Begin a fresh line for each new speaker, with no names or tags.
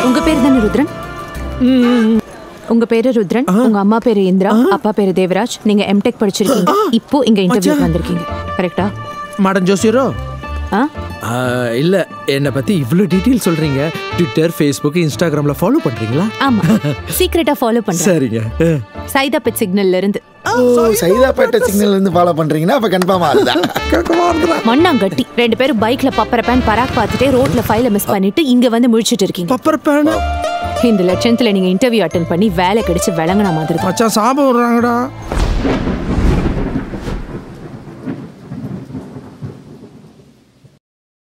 உங்க பேர் தானே ருத்ரன் உங்க பேரு ருத்ரன் உங்க அம்மா பேரு இந்திரா அப்பா பேரு தேவராஜ் நீங்க எம்டெக் படிச்சிருக்கீங்க இப்போ இங்க இன்டர்வியூ வந்திருக்கீங்க கரெக்டா
மேடம் ஜோசியரோ
ஆ
ஆ, இல்ல என்னை பத்தி இவ்வளோ டீட்டெயில் சொல்றீங்க ட்விட்டர் ஃபேஸ்புக் இன்ஸ்டாகிராம்ல ஃபாலோ பண்றீங்களா
ஆமா சீக்கிரட்டா ஃபாலோ பண்றேன்
சரிங்க ஆ.
சைதா பெட் சிக்னல்ல இருந்து
ஓ சைதாப்பேட்டை சிக்னல் இருந்து ஃபாலோ பண்றீங்கன்னா அப்ப கன்ஃபார்ம் ஆகுதா
மண்ணாங்கட்டி ரெண்டு பேரும் பைக்ல பப்பர பேன் பராக் பார்த்துட்டே ரோட்ல ஃபைல மிஸ் பண்ணிட்டு இங்க வந்து முழிச்சிட்டு இருக்கீங்க
பப்பர் பேன்
இந்த லட்சணத்துல நீங்க இன்டர்வியூ அட்டன் பண்ணி வேலை கிடைச்சு விளங்குன மாதிரி தான்
மச்சான் சாபம் விடுறாங்கடா